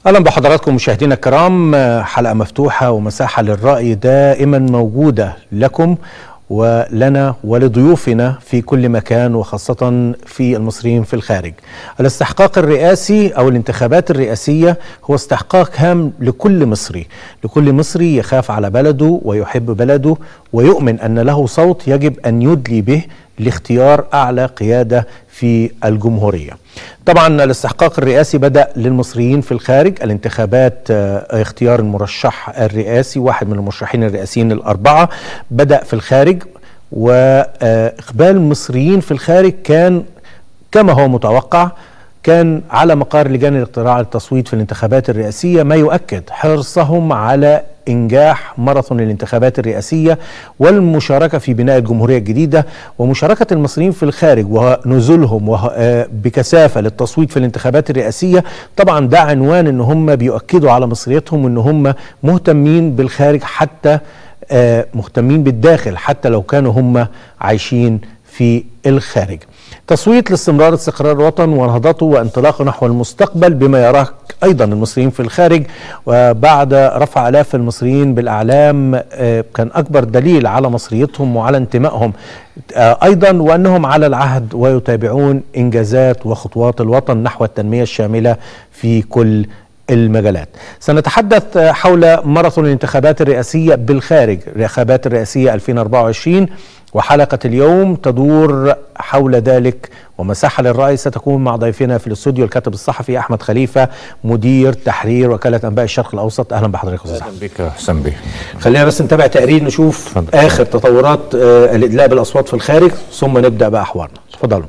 اهلا بحضراتكم مشاهدينا الكرام حلقه مفتوحه ومساحه للراي دائما موجوده لكم ولنا ولضيوفنا في كل مكان وخاصة في المصريين في الخارج الاستحقاق الرئاسي أو الانتخابات الرئاسية هو استحقاق هام لكل مصري لكل مصري يخاف على بلده ويحب بلده ويؤمن أن له صوت يجب أن يدلي به لاختيار أعلى قيادة في الجمهورية طبعا الاستحقاق الرئاسي بدأ للمصريين في الخارج الانتخابات اه اختيار المرشح الرئاسي واحد من المرشحين الرئاسيين الأربعة بدأ في الخارج وإقبال المصريين في الخارج كان كما هو متوقع كان على مقار لجان الاقتراع التصويت في الانتخابات الرئاسية ما يؤكد حرصهم على إنجاح ماراثون الانتخابات الرئاسية والمشاركة في بناء الجمهورية الجديدة ومشاركة المصريين في الخارج ونزولهم بكثافة للتصويت في الانتخابات الرئاسية طبعا ده عنوان ان هم بيؤكدوا على مصريتهم وان هم مهتمين بالخارج حتى مهتمين بالداخل حتى لو كانوا هم عايشين في الخارج تصويت لاستمرار استقرار الوطن ونهضته وانطلاقه نحو المستقبل بما يراه ايضا المصريين في الخارج وبعد رفع الاف المصريين بالاعلام كان اكبر دليل على مصريتهم وعلى انتمائهم ايضا وانهم على العهد ويتابعون انجازات وخطوات الوطن نحو التنميه الشامله في كل المجالات سنتحدث حول ماراثون الانتخابات الرئاسية بالخارج الانتخابات الرئاسية 2024 وحلقة اليوم تدور حول ذلك ومساحة للرأي ستكون مع ضيفنا في الاستوديو الكاتب الصحفي أحمد خليفة مدير تحرير وكالة أنباء الشرق الأوسط أهلا بحضرتك أستاذ أهلا بك يا حسام بيه خلينا بس نتابع تقرير نشوف فضل. آخر تطورات آه الإدلاء بالأصوات في الخارج ثم نبدأ بقى أحوارنا تفضلوا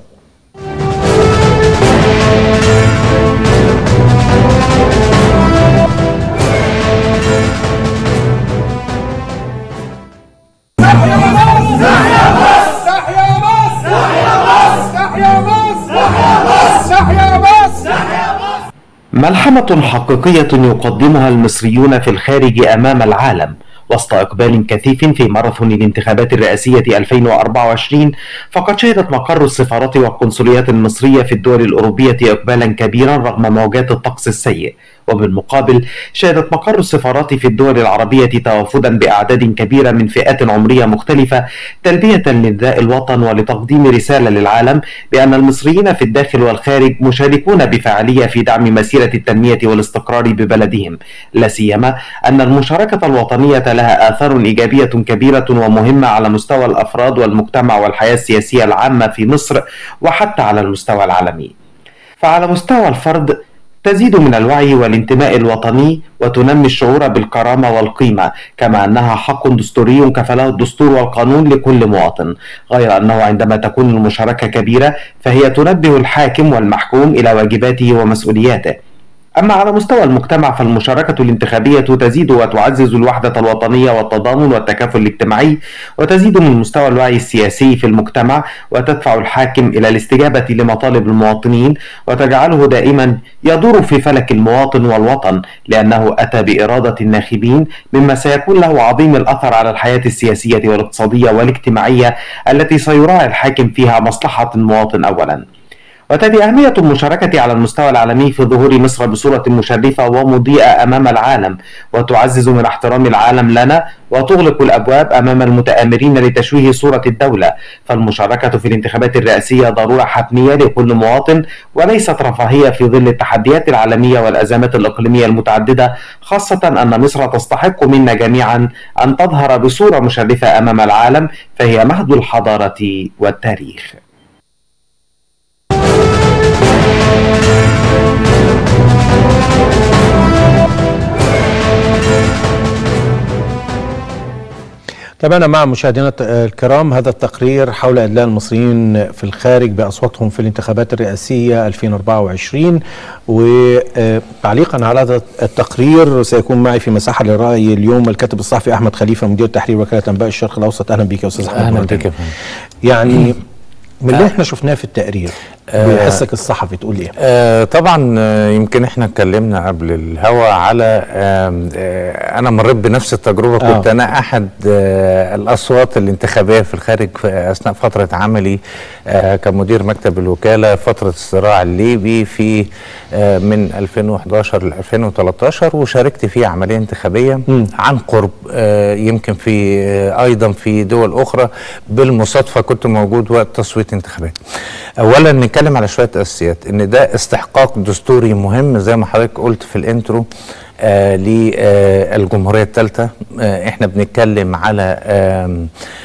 ملحمة حقيقية يقدمها المصريون في الخارج أمام العالم وسط إقبال كثيف في ماراثون الانتخابات الرئاسية 2024 فقد شهدت مقر السفارات والقنصليات المصرية في الدول الأوروبية إقبالا كبيرا رغم موجات الطقس السيء وبالمقابل شهدت مقر السفارات في الدول العربية توافدا بأعداد كبيرة من فئات عمرية مختلفة تلبية لنداء الوطن ولتقديم رسالة للعالم بأن المصريين في الداخل والخارج مشاركون بفاعلية في دعم مسيرة التنمية والاستقرار ببلدهم لا سيما أن المشاركة الوطنية لها آثار إيجابية كبيرة ومهمة على مستوى الأفراد والمجتمع والحياة السياسية العامة في مصر وحتى على المستوى العالمي فعلى مستوى الفرد تزيد من الوعي والانتماء الوطني وتنمي الشعور بالكرامة والقيمة كما أنها حق دستوري كفله الدستور والقانون لكل مواطن غير أنه عندما تكون المشاركة كبيرة فهي تنبه الحاكم والمحكوم إلى واجباته ومسؤولياته أما على مستوى المجتمع فالمشاركة الانتخابية تزيد وتعزز الوحدة الوطنية والتضامن والتكافل الاجتماعي وتزيد من مستوى الوعي السياسي في المجتمع وتدفع الحاكم إلى الاستجابة لمطالب المواطنين وتجعله دائما يدور في فلك المواطن والوطن لأنه أتى بإرادة الناخبين مما سيكون له عظيم الأثر على الحياة السياسية والاقتصادية والاجتماعية التي سيراعي الحاكم فيها مصلحة المواطن أولاً. وتأتي أهمية المشاركة على المستوى العالمي في ظهور مصر بصورة مشرفة ومضيئة أمام العالم وتعزز من احترام العالم لنا وتغلق الأبواب أمام المتآمرين لتشويه صورة الدولة فالمشاركة في الانتخابات الرئاسية ضرورة حتمية لكل مواطن وليست رفاهية في ظل التحديات العالمية والأزمات الإقليمية المتعددة خاصة أن مصر تستحق منا جميعا أن تظهر بصورة مشرفة أمام العالم فهي مهد الحضارة والتاريخ تابعنا مع مشاهدينا الكرام هذا التقرير حول ادلاء المصريين في الخارج باصواتهم في الانتخابات الرئاسيه 2024 وتعليقا على هذا التقرير سيكون معي في مساحه للراي اليوم الكاتب الصحفي احمد خليفه مدير تحرير وكاله انباء الشرق الاوسط اهلا بك يا استاذ اهلا بك يعني من اللي احنا شفناه في التقرير بيحسك الصحفي تقول ايه آه طبعا آه، يمكن احنا اتكلمنا قبل الهوا على آه آه انا مريت بنفس التجربه آه. كنت انا احد آه الاصوات الانتخابيه في الخارج في اثناء فتره عملي آه كمدير مكتب الوكاله فتره الصراع الليبي في آه من 2011 ل 2013 وشاركت في عمليه انتخابيه مم. عن قرب آه يمكن في آه ايضا في دول اخرى بالمصادفه كنت موجود وقت تصويت انتخابات. اولا نتكلم على شويه اساسيات ان ده استحقاق دستوري مهم زي ما حضرتك قلت في الانترو آه للجمهوريه الثالثه آه احنا بنتكلم على آم،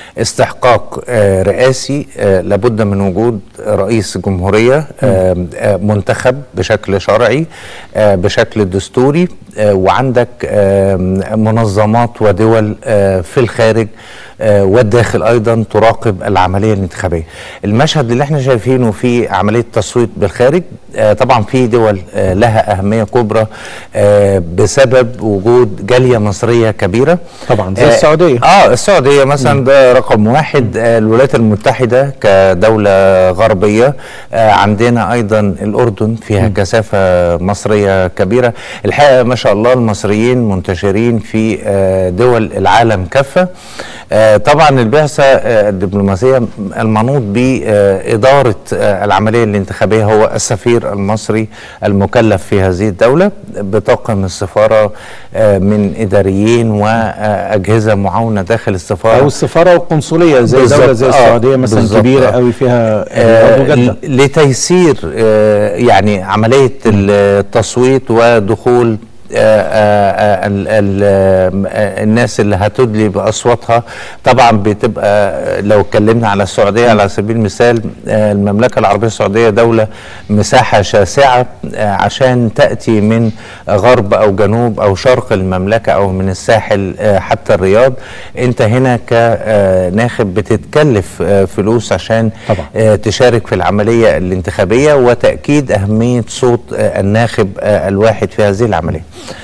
استحقاق آه رئاسي آه لابد من وجود رئيس جمهوريه آه آه منتخب بشكل شرعي آه بشكل دستوري آه وعندك آه منظمات ودول آه في الخارج آه والداخل ايضا تراقب العمليه الانتخابيه. المشهد اللي احنا شايفينه في عمليه تصويت بالخارج آه طبعا في دول آه لها اهميه كبرى آه بسبب وجود جاليه مصريه كبيره طبعا زي آه، السعوديه اه السعوديه مثلا ده رقم واحد آه الولايات المتحده كدوله غربيه آه عندنا ايضا الاردن فيها كثافه مصريه كبيره الحقيقه ما شاء الله المصريين منتشرين في آه دول العالم كافه آه طبعا البعثه آه الدبلوماسيه المنوط باداره آه العمليه الانتخابيه هو السفير المصري المكلف في هذه الدوله بطاقم السفاره آه من اداريين واجهزه معاونه داخل السفاره او السفاره والقنصليه زي بالظبط. دوله زي آه، السعوديه مثلا بالظبط. كبيره آه. قوي فيها آه، برضه جده ل- لتيسير آه، يعني عملية التصويت ودخول آه، آه، آه، ال- ال- آه، الناس اللي هتدلي باصواتها طبعا بتبقى لو اتكلمنا على السعوديه على سبيل المثال آه، المملكه العربيه السعوديه دوله مساحه شاسعه آه، عشان تاتي من غرب او جنوب او شرق المملكه او من الساحل آه، حتى الرياض انت هنا كناخب بتتكلف آه، فلوس عشان طبعا. آه، تشارك في العملية الانتخابية وتأكيد أهمية صوت آه، الناخب آه، الواحد في هذه العملية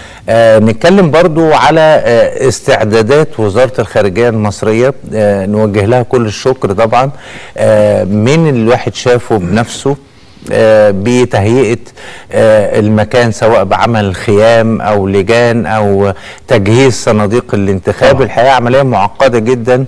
آه نتكلم برضو على آه استعدادات وزارة الخارجية المصرية آه نوجه لها كل الشكر طبعا آه من اللي الواحد شافه بنفسه آه، بتهيئة آه، المكان سواء بعمل خيام أو لجان أو تجهيز صناديق الانتخاب طبعا. الحقيقة عملية معقدة جدا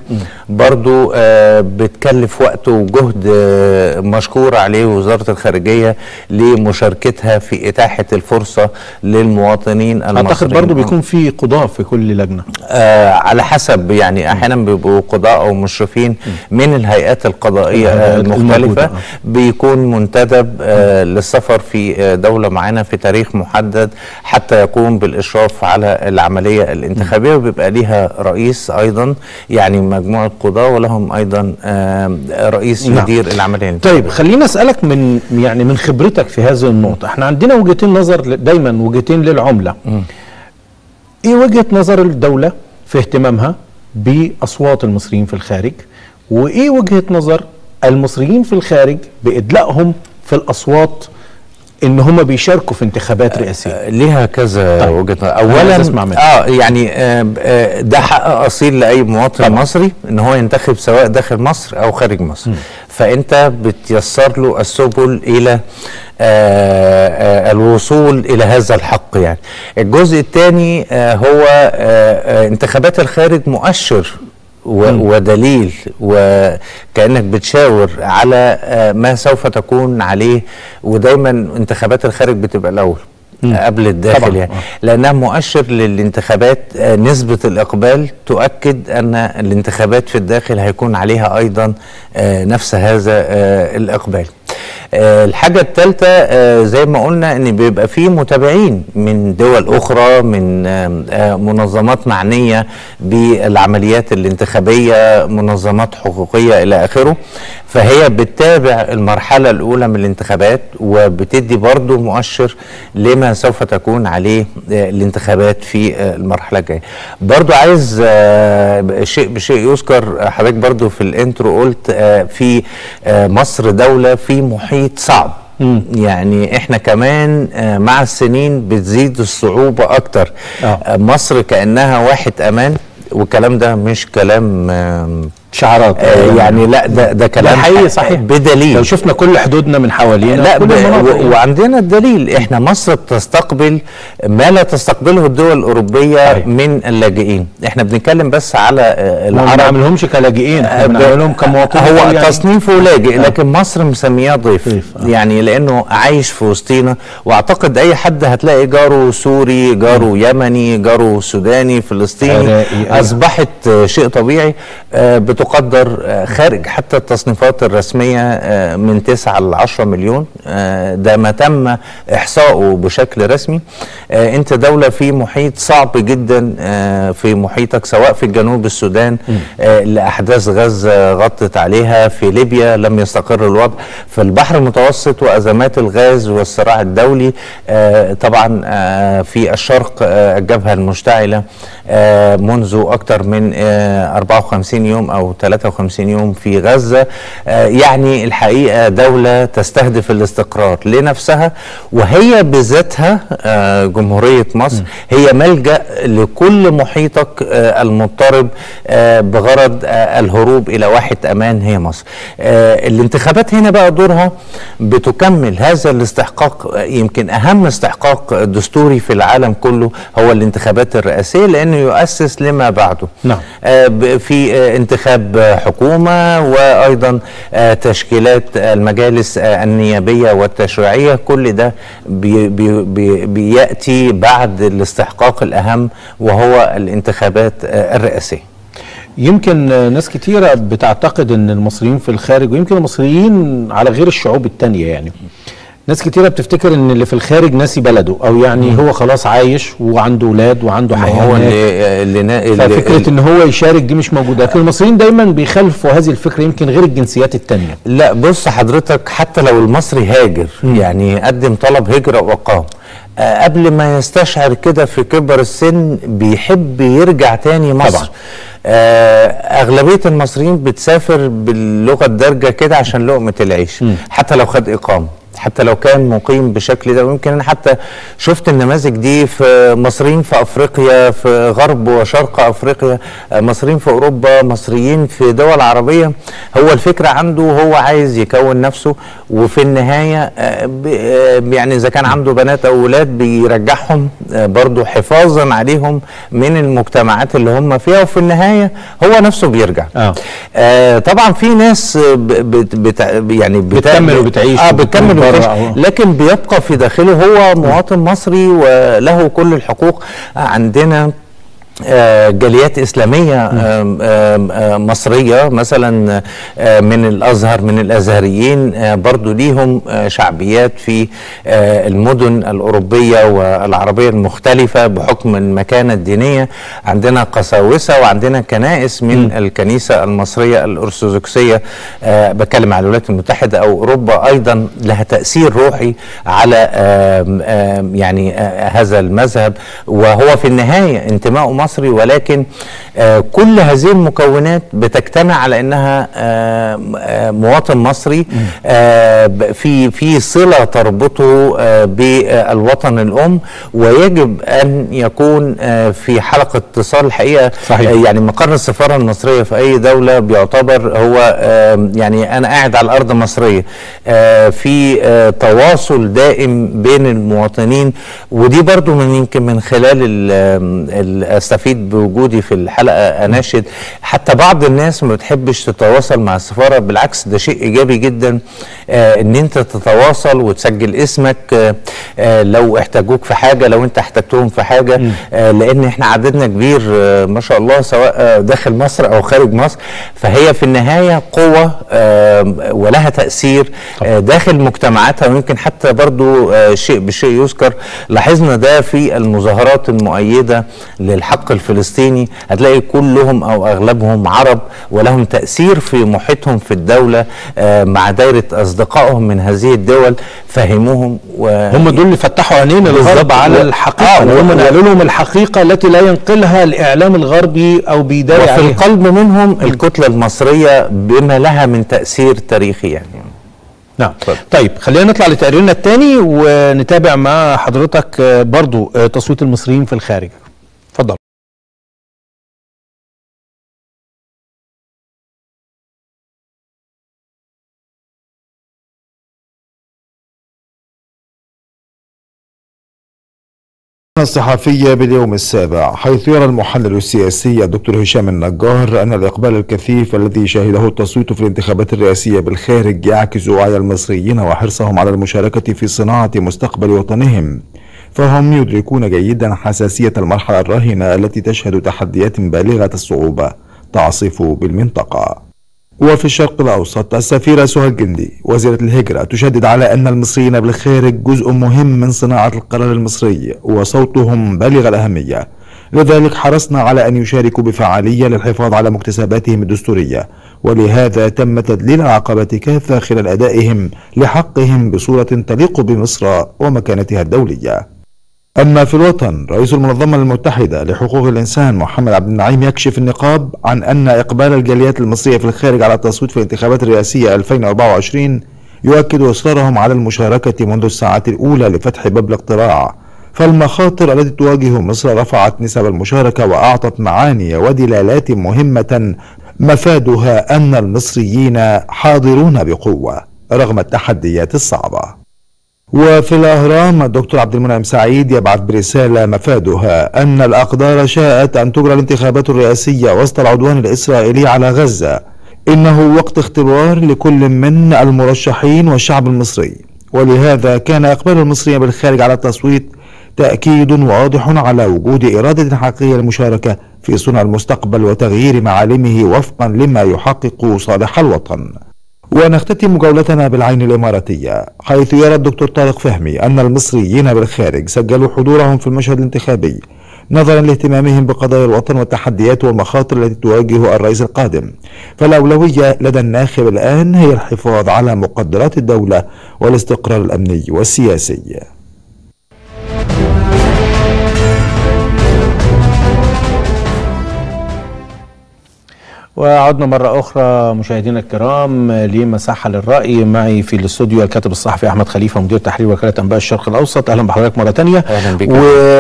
برضو آه، بتكلف وقت وجهد آه، مشكور عليه وزارة الخارجية لمشاركتها في إتاحة الفرصة للمواطنين المصريين اعتقد برضه بيكون في قضاه في كل لجنه آه على حسب يعني احيانا بيبقوا قضاء او مشرفين من الهيئات القضائيه آه الهيئات الموجودة، المختلفه آه. بيكون منتدب آه للسفر في آه دوله معينه في تاريخ محدد حتى يقوم بالاشراف على العمليه الانتخابيه وبيبقى ليها رئيس ايضا يعني مجموعه قضاه ولهم ايضا آه رئيس نعم. يدير العمليه الانتخابيه طيب خليني اسالك من يعني من خبرتك في هذه النقطه احنا عندنا وجهتين نظر ل- دايما وجهتين للعمله ايه وجهه نظر الدوله في اهتمامها باصوات المصريين في الخارج وايه وجهه نظر المصريين في الخارج بادلائهم في الاصوات ان هم بيشاركوا في انتخابات رئاسيه آه، ليها كذا طيب. وجهه نظر. أنا عايز اولا أسمع منك. اه يعني آه آه ده حق اصيل لاي مواطن طبعا. مصري ان هو ينتخب سواء داخل مصر او خارج مصر فانت بتيسر له السبل الى آه آه الوصول الى هذا الحق يعني الجزء الثاني آه هو آه آه انتخابات الخارج مؤشر و- ودليل وكانك بتشاور على آه، ما سوف تكون عليه ودايما انتخابات الخارج بتبقى الاول آه، قبل الداخل طبعاً، يعني آه. لانها مؤشر للانتخابات آه، نسبه الاقبال تؤكد ان الانتخابات في الداخل هيكون عليها ايضا آه، نفس هذا آه، الاقبال آه، الحاجة الثالثة آه، زي ما قلنا ان بيبقى فيه متابعين من دول اخرى من آه، آه، منظمات معنية بالعمليات الانتخابية منظمات حقوقية الى اخره فهي بتتابع المرحلة الاولى من الانتخابات وبتدي برضو مؤشر لما سوف تكون عليه آه، الانتخابات في آه، المرحلة الجاية برضو عايز آه، شيء بشيء يذكر حضرتك برضو في الانترو قلت آه، في آه، مصر دولة في محيط صعب يعني احنا كمان آه، مع السنين بتزيد الصعوبة اكتر آه. آه، مصر كأنها واحد امان والكلام ده مش كلام آم، شعارات آه يعني لا ده ده كلام حقيقي صحيح بدليل لو شفنا كل حدودنا من حوالينا لا كل ب... المناطق و... وعندنا الدليل احنا مصر بتستقبل ما لا تستقبله الدول الاوروبيه صحيح. من اللاجئين احنا بنتكلم بس على آه، ما العرب بنعملهمش كلاجئين احنا بنعملهم كمواطنين هو يعني. تصنيفه لاجئ لكن مصر مسمياه ضيف ضيف، آه. يعني لانه عايش في وسطينا واعتقد اي حد هتلاقي جاره سوري جاره يمني جاره سوداني فلسطيني عراقي، أيوة. اصبحت آه، شيء طبيعي آه، بتقدر آه، خارج حتى التصنيفات الرسميه آه، من 9 ل 10 مليون آه، ده ما تم احصائه بشكل رسمي آه، انت دوله في محيط صعب جدا آه، في محيطك سواء في الجنوب السودان آه، اللي احداث غزه غطت عليها في ليبيا لم يستقر الوضع في البحر المتوسط وازمات الغاز والصراع الدولي آه، طبعا آه، في الشرق آه، الجبهه المشتعله آه، منذ اكثر من آه، 54 يوم او 53 يوم في غزه آه، يعني الحقيقه دوله تستهدف الاستقرار لنفسها وهي بذاتها آه، جمهوريه مصر هي ملجا لكل محيطك آه، المضطرب آه، بغرض آه، الهروب الى واحه امان هي مصر. آه، الانتخابات هنا بقى دورها بتكمل هذا الاستحقاق آه، يمكن اهم استحقاق دستوري في العالم كله هو الانتخابات الرئاسيه لانه يؤسس لما بعده. نعم. آه، ب- في آه، انتخاب آه، حكومه وايضا آه، تشكيلات المجالس آه، النيابيه والتشريعيه كل ده بي بي بي بياتي بعد الاستحقاق الاهم وهو الانتخابات آه، الرئاسيه. يمكن آه، ناس كتيرة بتعتقد ان المصريين في الخارج ويمكن المصريين على غير الشعوب التانية يعني ناس كتيرة بتفتكر ان اللي في الخارج ناسي بلده او يعني هو خلاص عايش وعنده اولاد وعنده ما حياة هو هناك. اللي اللي, نا- اللي ففكرة ان هو يشارك دي مش موجودة لكن المصريين دايما بيخالفوا هذه الفكرة يمكن غير الجنسيات التانية لا بص حضرتك حتى لو المصري هاجر يعني قدم طلب هجرة وإقامة آه، قبل ما يستشعر كده في كبر السن بيحب يرجع تاني مصر طبعا. آه أغلبية المصريين بتسافر باللغة الدارجة كده عشان لقمة العيش حتى لو خد إقامة حتى لو كان مقيم بشكل ده ويمكن انا حتى شفت النماذج دي في مصريين في افريقيا في غرب وشرق افريقيا آه، مصريين في اوروبا مصريين في دول عربيه هو الفكره عنده هو عايز يكون نفسه وفي النهايه آه، ب- آه، يعني اذا كان عنده بنات او اولاد بيرجعهم آه، برضو حفاظا عليهم من المجتمعات اللي هم فيها وفي النهايه هو نفسه بيرجع آه. آه طبعا في ناس آه، ب- بت بت يعني بت- بتكمل وبتعيش اه وبتكون بتكمل بره وبتعيش أهو. لكن بيبقى في داخله هو مواطن مصري وله كل الحقوق عندنا آه، جاليات إسلامية آم، آم، آم، مصرية مثلا آه، من الأزهر من الأزهريين آه، برضو ليهم آه، شعبيات في آه، المدن الأوروبية والعربية المختلفة بحكم المكانة الدينية عندنا قساوسة وعندنا كنائس من الكنيسة المصرية الأرثوذكسية آه، بتكلم على الولايات المتحدة أو أوروبا أيضا لها تأثير روحي على آم، آم، يعني آه، هذا المذهب وهو في النهاية انتماء مصري ولكن آه، كل هذه المكونات بتجتمع على انها آه، آه، مواطن مصري آه، ب- في في صله تربطه آه، بالوطن الام ويجب ان يكون آه، في حلقه اتصال الحقيقه صحيح. آه، يعني مقر السفاره المصريه في اي دوله بيعتبر هو آه، يعني انا قاعد على الارض مصريه آه، في آه، تواصل دائم بين المواطنين ودي برضو من يمكن من خلال ال- ال- استفيد بوجودي في الحلقه اناشد حتى بعض الناس ما بتحبش تتواصل مع السفاره بالعكس ده شيء ايجابي جدا آه، ان انت تتواصل وتسجل اسمك آه، آه، لو احتاجوك في حاجه لو انت احتجتهم في حاجه آه، لان احنا عددنا كبير آه، ما شاء الله سواء آه، داخل مصر او خارج مصر فهي في النهايه قوه آه، ولها تاثير آه، داخل مجتمعاتها ويمكن حتى برضو آه، شيء بشيء يذكر لاحظنا ده في المظاهرات المؤيده للحق الفلسطيني هتلاقي كلهم او اغلبهم عرب ولهم تاثير في محيطهم في الدوله آه، مع دايره اصدقائهم من هذه الدول فهموهم و هم دول اللي فتحوا عينين الغرب بالظبط. على و- الحقيقة آه، اللي هم و- نقلوا لهم الحقيقة التي لا ينقلها الإعلام الغربي أو بيداري وفي عليها القلب منهم الكتله المصريه بما لها من تاثير تاريخي يعني نعم طيب خلينا نطلع لتقريرنا الثاني ونتابع مع حضرتك آه، برضو آه، تصويت المصريين في الخارج اتفضل الصحفية باليوم السابع حيث يرى المحلل السياسي الدكتور هشام النجار أن الإقبال الكثيف الذي شهده التصويت في الانتخابات الرئاسية بالخارج يعكس وعي المصريين وحرصهم على المشاركة في صناعة مستقبل وطنهم فهم يدركون جيدا حساسية المرحلة الراهنة التي تشهد تحديات بالغة الصعوبة تعصف بالمنطقة وفي الشرق الأوسط السفيرة سهى الجندي وزيرة الهجرة تشدد على أن المصريين بالخارج جزء مهم من صناعة القرار المصري وصوتهم بالغ الأهمية لذلك حرصنا على أن يشاركوا بفعالية للحفاظ على مكتسباتهم الدستورية ولهذا تم تدليل العقبات كافة خلال أدائهم لحقهم بصورة تليق بمصر ومكانتها الدولية أما في الوطن رئيس المنظمة المتحدة لحقوق الإنسان محمد عبد النعيم يكشف النقاب عن أن إقبال الجاليات المصرية في الخارج على التصويت في الانتخابات الرئاسية 2024 يؤكد إصرارهم على المشاركة منذ الساعات الأولى لفتح باب الاقتراع فالمخاطر التي تواجه مصر رفعت نسب المشاركة وأعطت معاني ودلالات مهمة مفادها أن المصريين حاضرون بقوة رغم التحديات الصعبة وفي الأهرام الدكتور عبد المنعم سعيد يبعث برسالة مفادها أن الأقدار شاءت أن تجرى الانتخابات الرئاسية وسط العدوان الإسرائيلي على غزة إنه وقت اختبار لكل من المرشحين والشعب المصري ولهذا كان إقبال المصريين بالخارج على التصويت تأكيد واضح على وجود إرادة حقيقية للمشاركة في صنع المستقبل وتغيير معالمه وفقا لما يحقق صالح الوطن ونختتم جولتنا بالعين الإماراتية حيث يرى الدكتور طارق فهمي أن المصريين بالخارج سجلوا حضورهم في المشهد الانتخابي نظرا لاهتمامهم بقضايا الوطن والتحديات والمخاطر التي تواجه الرئيس القادم فالأولوية لدى الناخب الآن هي الحفاظ على مقدرات الدولة والاستقرار الأمني والسياسي وعدنا مرة أخرى مشاهدينا الكرام لمساحة للرأي معي في الاستوديو الكاتب الصحفي أحمد خليفة مدير تحرير وكالة أنباء الشرق الأوسط أهلا بحضرتك مرة تانية أهلا بك.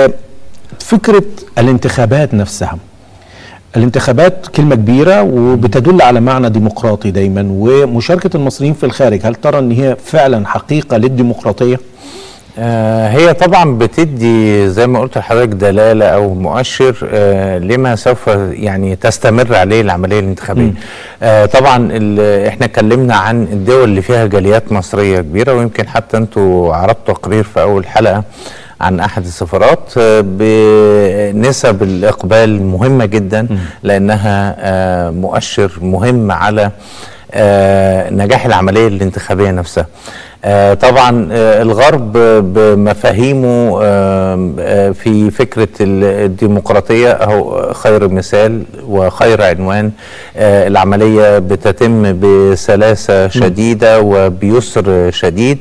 وفكرة الانتخابات نفسها الانتخابات كلمة كبيرة وبتدل على معنى ديمقراطي دايما ومشاركة المصريين في الخارج هل ترى أن هي فعلا حقيقة للديمقراطية؟ آه، هي طبعا بتدي زي ما قلت لحضرتك دلاله او مؤشر آه، لما سوف يعني تستمر عليه العمليه الانتخابيه. آه، طبعا ال- احنا اتكلمنا عن الدول اللي فيها جاليات مصريه كبيره ويمكن حتى انتوا عرضتوا تقرير في اول حلقه عن احد السفارات آه، بنسب الاقبال مهمه جدا لانها آه، مؤشر مهم على آه، نجاح العمليه الانتخابيه نفسها. آه، طبعا آه، الغرب بمفاهيمه آه، آه، في فكره ال- الديمقراطيه اهو خير مثال وخير عنوان آه، العمليه بتتم بسلاسه شديده وبيسر شديد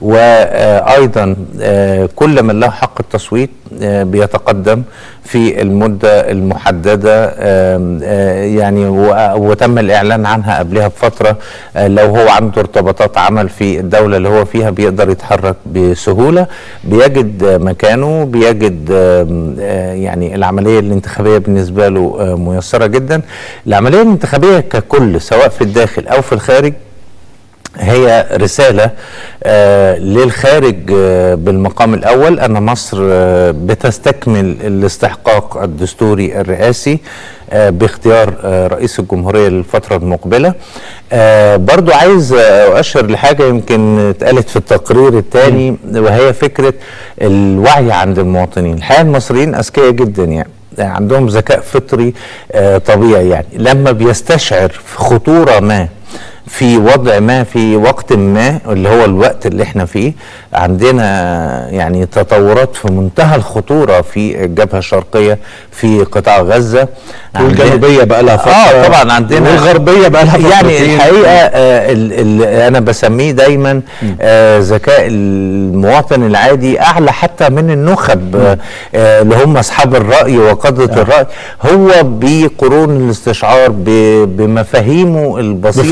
وايضا آه، كل من له حق التصويت آه، بيتقدم في المده المحدده آم، آه، يعني و- وتم الاعلان عنها قبلها بفتره آه، لو هو عنده ارتباطات عمل في الدوله اللي هو فيها بيقدر يتحرك بسهوله بيجد آه، مكانه بيجد آم، آه، يعني العمليه الانتخابيه بالنسبه له آه، ميسره جدا العمليه الانتخابيه ككل سواء في الداخل او في الخارج هي رسالة آه للخارج آه بالمقام الأول أن مصر آه بتستكمل الاستحقاق الدستوري الرئاسي آه باختيار آه رئيس الجمهورية للفترة المقبلة آه برضو عايز آه أؤشر لحاجة يمكن اتقالت في التقرير الثاني وهي فكرة الوعي عند المواطنين الحقيقة المصريين أذكياء جدا يعني عندهم ذكاء فطري آه طبيعي يعني لما بيستشعر في خطورة ما في وضع ما في وقت ما اللي هو الوقت اللي احنا فيه عندنا يعني تطورات في منتهى الخطوره في الجبهه الشرقيه في قطاع غزه والجنوبية بقى لها فترة اه طبعا عندنا والغربية بقى لها يعني فترتين. الحقيقه آه ال ال انا بسميه دايما آه ذكاء المواطن العادي اعلى حتى من النخب آه آه اللي هم اصحاب الراي وقاده الراي هو بقرون الاستشعار ب- بمفاهيمه البسيطه بفطرته الجميله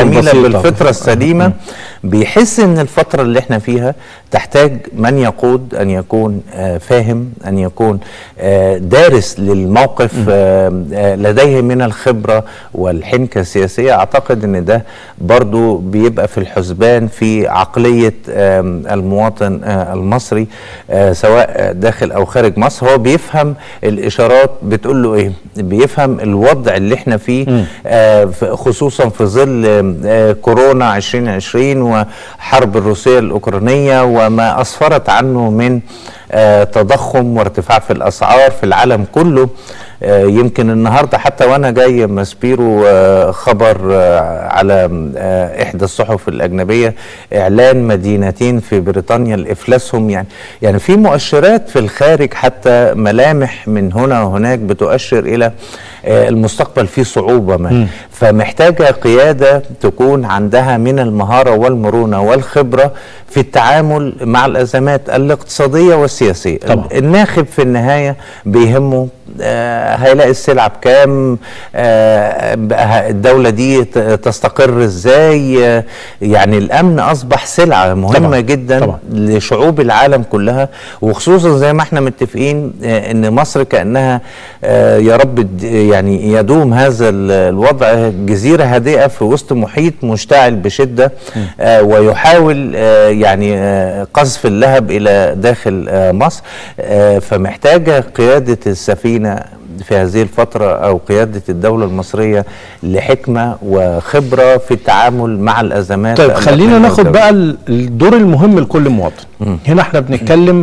الجميله البسيطة. بالفطره السليمه بيحس ان الفتره اللي احنا فيها تحتاج من يقود ان يكون آه، فاهم ان يكون آه، دارس للموقف آه، آه، لديه من الخبره والحنكه السياسيه اعتقد ان ده برضو بيبقى في الحسبان في عقليه آم، المواطن آه، المصري آه، سواء داخل او خارج مصر هو بيفهم الاشارات بتقول له ايه بيفهم الوضع اللي احنا فيه آه، ف- خصوصا في ظل آه، كورونا 2020 وحرب الروسيه الاوكرانيه وما اسفرت عنه من آه، تضخم وارتفاع في الاسعار في العالم كله آه، يمكن النهارده حتى وانا جاي ماسبيرو آه، خبر آه، على آه، احدى الصحف الاجنبيه اعلان مدينتين في بريطانيا لافلاسهم يعني يعني في مؤشرات في الخارج حتى ملامح من هنا وهناك بتؤشر الى آه، المستقبل فيه صعوبه ما فمحتاجه قياده تكون عندها من المهاره والمرونه والخبره في التعامل مع الازمات الاقتصاديه والسياسيه طبعا. الناخب في النهايه بيهمه آه، هيلاقي السلعه بكام آه، بقى الدوله دي ت- تستقر ازاي آه، يعني الامن اصبح سلعه مهمه طبعاً، جدا طبعاً. لشعوب العالم كلها وخصوصا زي ما احنا متفقين آه، ان مصر كانها آه، يا رب د- يعني يدوم هذا ال- الوضع جزيره هادئه في وسط محيط مشتعل بشده آه، ويحاول آه، يعني آه، قذف اللهب الى داخل آه، مصر آه، فمحتاجه قياده السفينه في هذه الفترة أو قيادة الدولة المصرية لحكمة وخبرة في التعامل مع الأزمات طيب خلينا التي ناخد تواجه. بقى ال- الدور المهم لكل مواطن هنا احنا بنتكلم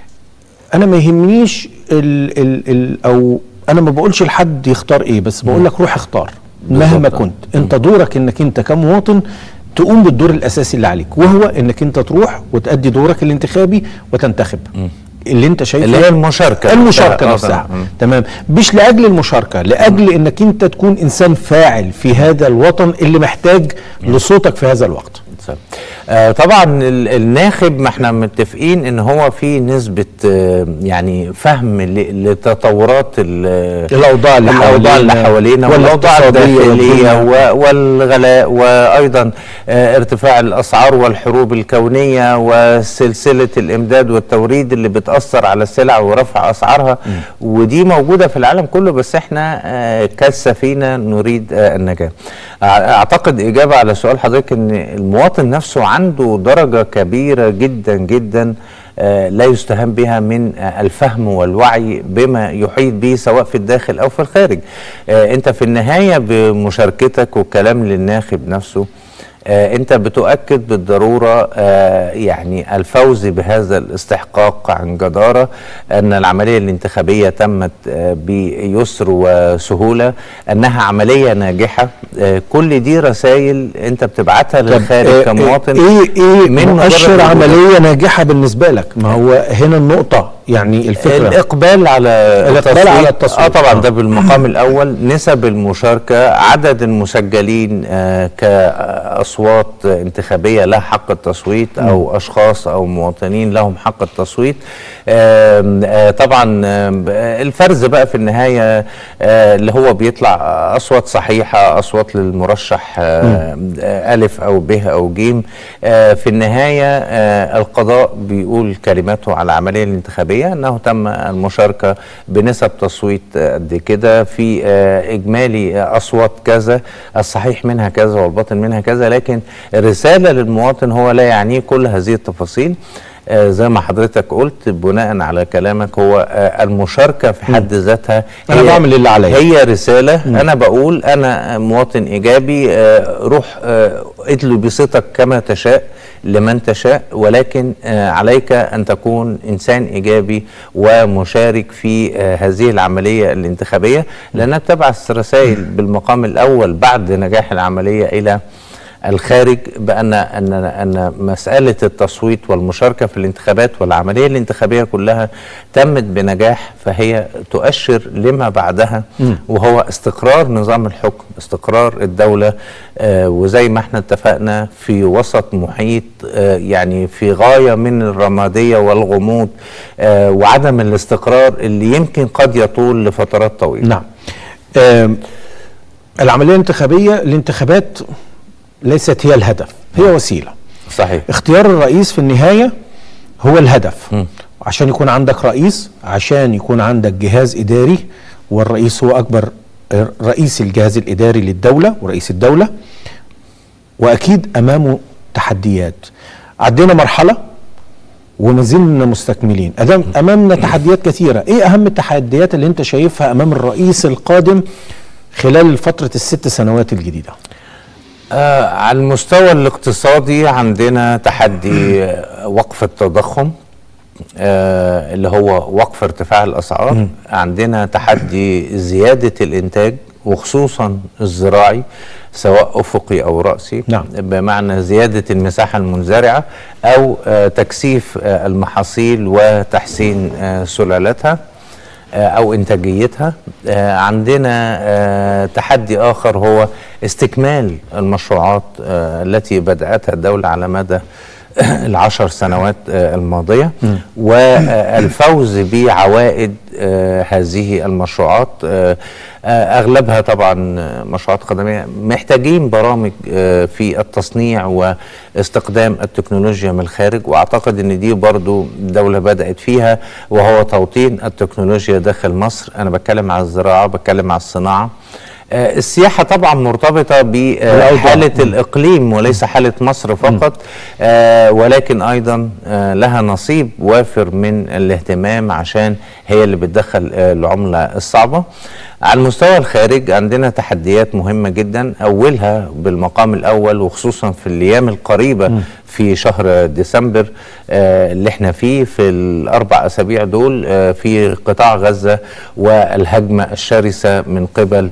انا ما يهمنيش ال ال ال او انا ما بقولش لحد يختار ايه بس بقول لك روح اختار مهما بالظبط. كنت انت دورك انك انت كمواطن تقوم بالدور الاساسي اللي عليك وهو انك انت تروح وتأدي دورك الانتخابي وتنتخب اللي انت شايفه اللي هي المشاركة المشاركه آه، نفسها مم. تمام مش لاجل المشاركه لاجل انك انت تكون انسان فاعل في هذا الوطن اللي محتاج لصوتك في هذا الوقت آه طبعا ال- الناخب ما احنا متفقين ان هو في نسبة آه يعني فهم ل- لتطورات ال- الأوضاع اللي الأوضاع اللي حوالينا حوالينا والاوضاع والاقتصادية الداخلية والدنيا. و- والغلاء وايضا آه ارتفاع الاسعار والحروب الكونية وسلسلة الامداد والتوريد اللي بتأثر على السلع ورفع اسعارها ودي موجودة في العالم كله بس احنا آه كالسفينة نريد آه النجاة أع- اعتقد اجابة على سؤال حضرتك ان المواطن نفسه عنده درجة كبيرة جدا جدا آه، لا يستهان بها من آه، الفهم والوعي بما يحيط به سواء في الداخل او في الخارج آه، انت في النهاية بمشاركتك والكلام للناخب نفسه آه، انت بتؤكد بالضروره آه، يعني الفوز بهذا الاستحقاق عن جداره ان العمليه الانتخابيه تمت آه، بيسر وسهوله انها عمليه ناجحه آه، كل دي رسائل انت بتبعتها للخارج آه، كمواطن ايه ايه من مؤشر مجرد عمليه ناجحه بالنسبه لك ما هو هنا النقطه يعني الفكره الاقبال على الإقبال على التصويت. اه طبعا آه. ده بالمقام الاول نسب المشاركه عدد المسجلين آه كاصوات انتخابيه لها حق التصويت او اشخاص او مواطنين لهم حق التصويت آم، آه طبعا آم، آه، الفرز بقى في النهايه آه اللي هو بيطلع اصوات صحيحه اصوات للمرشح آه آه الف او ب او ج آه في النهايه آه القضاء بيقول كلماته على العمليه الانتخابيه انه تم المشاركه بنسب تصويت آه، قد كده في آه اجمالي آه، اصوات كذا الصحيح منها كذا والباطن منها كذا لكن الرساله للمواطن هو لا يعنيه كل هذه التفاصيل آه زي ما حضرتك قلت بناء على كلامك هو آه المشاركه في حد ذاتها أنا هي- بعمل اللي عليا. هي رساله م. انا بقول انا مواطن ايجابي آه روح آه ادلو بصيتك كما تشاء لمن تشاء ولكن آه عليك ان تكون انسان ايجابي ومشارك في آه هذه العمليه الانتخابيه لانها بتبعث رسائل بالمقام الاول بعد نجاح العمليه الى الخارج بان ان ان مساله التصويت والمشاركه في الانتخابات والعمليه الانتخابيه كلها تمت بنجاح فهي تؤشر لما بعدها وهو استقرار نظام الحكم استقرار الدوله آه وزي ما احنا اتفقنا في وسط محيط آه يعني في غايه من الرماديه والغموض آه وعدم الاستقرار اللي يمكن قد يطول لفترات طويله نعم آم، العمليه الانتخابيه الانتخابات ليست هي الهدف هي وسيله صحيح اختيار الرئيس في النهايه هو الهدف عشان يكون عندك رئيس عشان يكون عندك جهاز اداري والرئيس هو اكبر رئيس الجهاز الاداري للدوله ورئيس الدوله واكيد امامه تحديات عدينا مرحله وما زلنا مستكملين أدام امامنا تحديات كثيره ايه اهم التحديات اللي انت شايفها امام الرئيس القادم خلال فتره الست سنوات الجديده آه على المستوى الاقتصادي عندنا تحدي آه، وقف التضخم آه اللي هو وقف ارتفاع الاسعار م. عندنا تحدي زياده الانتاج وخصوصا الزراعي سواء افقي او راسي نعم. بمعنى زياده المساحه المنزرعه او آه تكثيف آه المحاصيل وتحسين آه سلالتها آه، او انتاجيتها آه، عندنا آه، تحدي اخر هو استكمال المشروعات آه، التي بداتها الدوله على مدى العشر سنوات آه، الماضيه والفوز بعوائد آه، هذه المشروعات آه، آه، اغلبها طبعا آه، مشروعات خدميه محتاجين برامج آه، في التصنيع واستخدام التكنولوجيا من الخارج واعتقد ان دي برضو الدوله بدات فيها وهو توطين التكنولوجيا داخل مصر انا بتكلم على الزراعه بتكلم على الصناعه آه، السياحة طبعا مرتبطة بحالة الإقليم وليس حالة مصر فقط آه، ولكن أيضا آه، لها نصيب وافر من الاهتمام عشان هي اللي بتدخل آه، العملة الصعبة على المستوى الخارج عندنا تحديات مهمة جدا أولها بالمقام الأول وخصوصا في الأيام القريبة في شهر ديسمبر آه، اللي احنا فيه في الأربع أسابيع دول آه، في قطاع غزة والهجمة الشرسة من قبل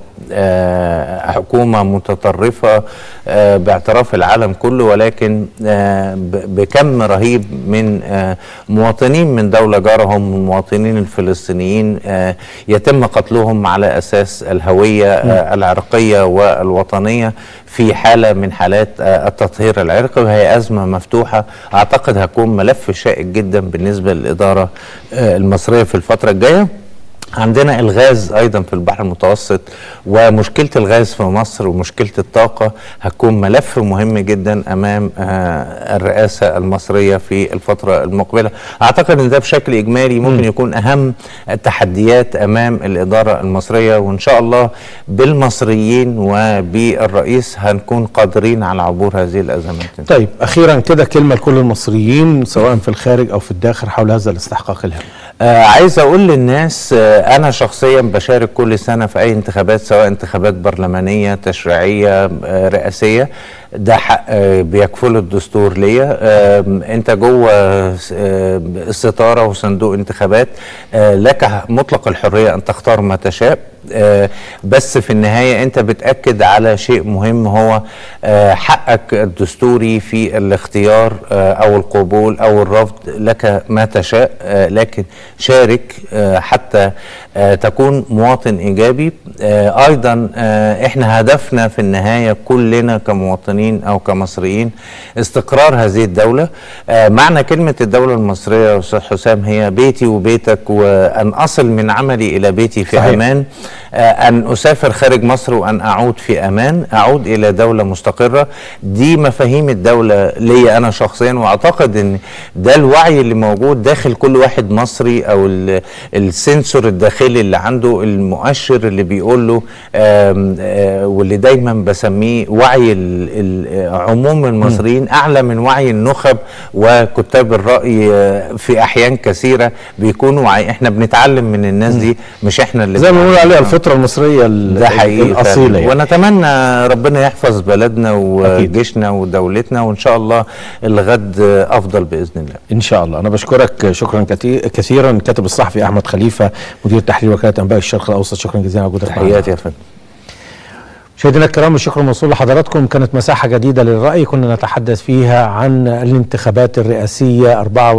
آه، حكومة متطرفة آه، باعتراف العالم كله ولكن آه، ب- بكم رهيب من آه، مواطنين من دولة جارهم المواطنين الفلسطينيين آه، يتم قتلهم على أساس الهوية آه، العرقية والوطنية في حالة من حالات آه، التطهير العرقي وهي أزمة مفتوحة أعتقد هتكون ملف شائك جدا بالنسبة للإدارة آه، المصرية في الفترة الجاية عندنا الغاز ايضا في البحر المتوسط ومشكله الغاز في مصر ومشكله الطاقه هتكون ملف مهم جدا امام آه، الرئاسه المصريه في الفتره المقبله اعتقد ان ده بشكل اجمالي ممكن يكون اهم التحديات امام الاداره المصريه وان شاء الله بالمصريين وبالرئيس هنكون قادرين على عبور هذه الازمات طيب اخيرا كده كلمه لكل المصريين سواء في الخارج او في الداخل حول هذا الاستحقاق الهام آه عايز اقول للناس آه انا شخصيا بشارك كل سنه في اي انتخابات سواء انتخابات برلمانيه تشريعيه آه رئاسيه ده حق آه بيكفله الدستور ليا آه انت جوه آه الستاره وصندوق انتخابات آه لك مطلق الحريه ان تختار ما تشاء آه بس في النهايه انت بتاكد على شيء مهم هو آه حقك الدستوري في الاختيار آه او القبول او الرفض لك ما تشاء آه لكن شارك آه حتى آه تكون مواطن ايجابي آه ايضا آه احنا هدفنا في النهايه كلنا كمواطنين او كمصريين استقرار هذه الدوله آه معنى كلمه الدوله المصريه يا استاذ حسام هي بيتي وبيتك وان اصل من عملي الى بيتي في صحيح. امان آه ان اسافر خارج مصر وان اعود في امان اعود الى دوله مستقره دي مفاهيم الدوله ليا انا شخصيا واعتقد ان ده الوعي اللي موجود داخل كل واحد مصري او ال- السنسور الداخلي اللي عنده المؤشر اللي بيقول له آم، آه، واللي دايما بسميه وعي ال- ال- عموم المصريين اعلى من وعي النخب وكتاب الراي آه، في احيان كثيره بيكونوا وعي احنا بنتعلم من الناس دي مش احنا اللي زي ما بنقول بنتعلم. عليها الفطره المصريه ال- ده حقيقي الاصيله فعلاً. يعني. ونتمنى ربنا يحفظ بلدنا وجيشنا ودولتنا وان شاء الله الغد افضل باذن الله ان شاء الله انا بشكرك شكرا كتي- كثيرا الكاتب الصحفي احمد خليفه مدير تحرير وكاله انباء الشرق الاوسط شكرا جزيلا على وجودك معنا. تحياتي يا فندم مشاهدينا الكرام الشكر موصول لحضراتكم كانت مساحة جديدة للرأي كنا نتحدث فيها عن الانتخابات الرئاسية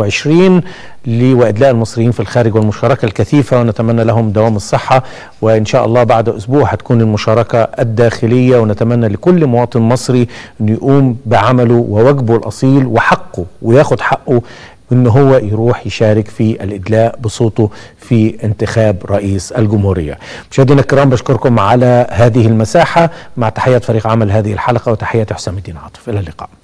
24 لي وإدلاء المصريين في الخارج والمشاركة الكثيفة ونتمنى لهم دوام الصحة وإن شاء الله بعد أسبوع هتكون المشاركة الداخلية ونتمنى لكل مواطن مصري أن يقوم بعمله وواجبه الأصيل وحقه وياخد حقه ان هو يروح يشارك في الادلاء بصوته في انتخاب رئيس الجمهوريه. مشاهدينا الكرام بشكركم على هذه المساحه مع تحيات فريق عمل هذه الحلقه وتحياتي حسام الدين عاطف الى اللقاء.